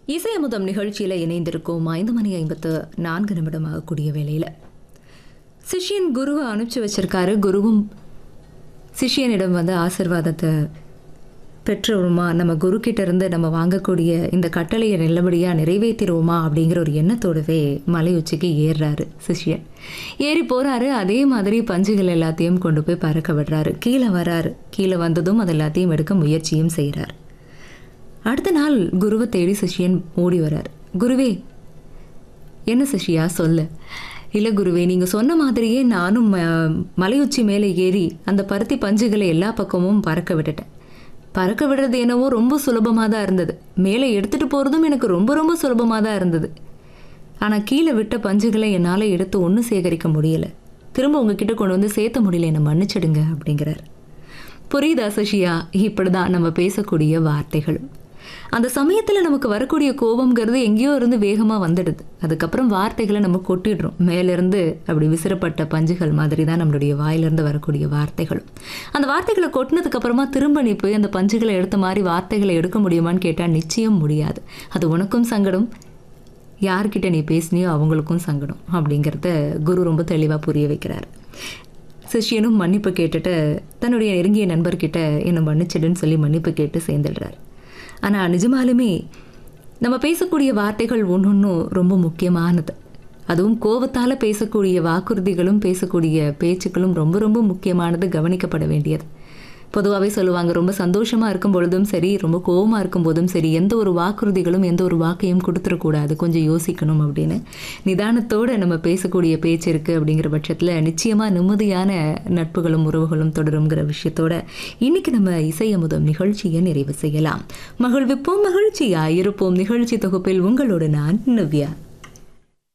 இசை அமுதம் நிகழ்ச்சியில் இணைந்திருக்கோம் ஐந்து மணி ஐம்பத்து நான்கு நிமிடம் ஆகக்கூடிய வேளையில் சிஷ்யன் குருவை அனுப்பிச்சு வச்சிருக்காரு குருவும் சிஷ்யனிடம் வந்து ஆசிர்வாதத்தை பெற்றுருமா நம்ம குரு கிட்ட இருந்து நம்ம வாங்கக்கூடிய இந்த கட்டளையை நல்லபடியாக நிறைவேற்றிடுவோமா அப்படிங்கிற ஒரு எண்ணத்தோடவே மலை உச்சிக்கு ஏறுறாரு சிஷ்யன் ஏறி போறாரு அதே மாதிரி பஞ்சுகள் எல்லாத்தையும் கொண்டு போய் பறக்க விடுறாரு கீழே வராரு கீழே வந்ததும் அது எல்லாத்தையும் எடுக்க முயற்சியும் செய்கிறார் அடுத்த நாள் குருவை தேடி சிஷ்யன் ஓடி வரார் குருவே என்ன சிஷ்யா சொல்லு இல்லை குருவே நீங்கள் சொன்ன மாதிரியே நானும் ம- மலையுச்சி மேலே ஏறி அந்த பருத்தி பஞ்சுகளை எல்லா பக்கமும் பறக்க விட்டுட்டேன் பறக்க விடுறது என்னவோ ரொம்ப சுலபமாக தான் இருந்தது மேலே எடுத்துகிட்டு போகிறதும் எனக்கு ரொம்ப ரொம்ப சுலபமாக தான் இருந்தது ஆனால் கீழே விட்ட பஞ்சுகளை என்னால் எடுத்து ஒன்று சேகரிக்க முடியல திரும்ப உங்ககிட்ட கொண்டு வந்து சேர்த்த முடியல என்னை மன்னிச்சிடுங்க அப்படிங்கிறார் புரியுதா சசியா இப்படிதான் நம்ம பேசக்கூடிய வார்த்தைகளும் அந்த சமயத்தில் நமக்கு வரக்கூடிய கோபம்ங்கிறது எங்கேயோ இருந்து வேகமாக வந்துடுது அதுக்கப்புறம் வார்த்தைகளை நம்ம கொட்டிடுறோம் மேலிருந்து அப்படி விசிறப்பட்ட பஞ்சுகள் மாதிரி தான் நம்மளுடைய வாயிலிருந்து வரக்கூடிய வார்த்தைகளும் அந்த வார்த்தைகளை கொட்டினதுக்கு அப்புறமா திரும்ப நீ போய் அந்த பஞ்சுகளை எடுத்த மாதிரி வார்த்தைகளை எடுக்க முடியுமான்னு கேட்டால் நிச்சயம் முடியாது அது உனக்கும் சங்கடம் யார்கிட்ட நீ பேசினியோ அவங்களுக்கும் சங்கடம் அப்படிங்கிறத குரு ரொம்ப தெளிவாக புரிய வைக்கிறார் சிஷ்யனும் மன்னிப்பு கேட்டுட்டு தன்னுடைய நெருங்கிய நண்பர்கிட்ட என்னை மன்னிச்சிடுன்னு சொல்லி மன்னிப்பு கேட்டு சேர்ந்துடுறார் ஆனால் நிஜமாலுமே நம்ம பேசக்கூடிய வார்த்தைகள் ஒன்றொன்றும் ரொம்ப முக்கியமானது அதுவும் கோபத்தால் பேசக்கூடிய வாக்குறுதிகளும் பேசக்கூடிய பேச்சுக்களும் ரொம்ப ரொம்ப முக்கியமானது கவனிக்கப்பட வேண்டியது பொதுவாகவே சொல்லுவாங்க ரொம்ப சந்தோஷமாக இருக்கும் பொழுதும் சரி ரொம்ப கோவமாக இருக்கும் போதும் சரி எந்த ஒரு வாக்குறுதிகளும் எந்த ஒரு வாக்கையும் கொடுத்துடக்கூடாது கொஞ்சம் யோசிக்கணும் அப்படின்னு நிதானத்தோடு நம்ம பேசக்கூடிய பேச்சு இருக்குது அப்படிங்கிற பட்சத்தில் நிச்சயமாக நிம்மதியான நட்புகளும் உறவுகளும் தொடருங்கிற விஷயத்தோட இன்னைக்கு நம்ம இசை அமுதம் நிகழ்ச்சியை நிறைவு செய்யலாம் மகிழ்விப்போம் மகிழ்ச்சியா இருப்போம் நிகழ்ச்சி தொகுப்பில் உங்களோடு நான் நவ்யா